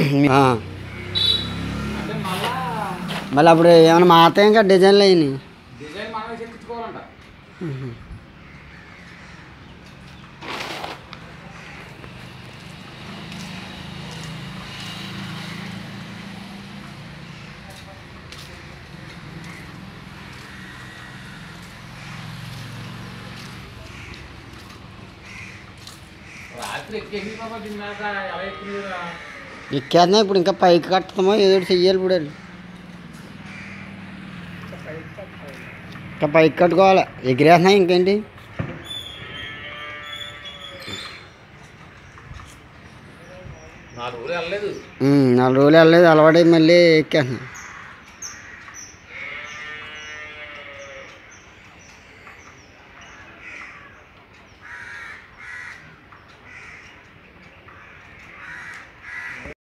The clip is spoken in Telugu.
ఆ. అంటే మళ్ళా మళ్ళీ అప్పుడు ఏమైనా మారుతాయి ఇంకా డిజైన్లు అయినాయి డిజైన్ మనమే చెక్కించుకోవాలంట రాత్రి ఎక్కేసి బాబా తిన్నాక ఎలా ఎక్కిందిరా ఎక్కేస్తున్నాయి ఇప్పుడు ఇంకా పైకి కట్టడమో ఏదో ఒకటి చెయ్యాలి ఇప్పుడు అది. ఇంకా పైకి కట్టుకోవాలి ఎగిరేస్తున్నాయి ఇంకేంటి నాలుగు ఊరు వెళ్ళలేదు ఉమ్, నాలుగు రోజులు వెళ్ళలేదు అలవాటు మళ్ళీ ఎక్కేస్తున్నాయి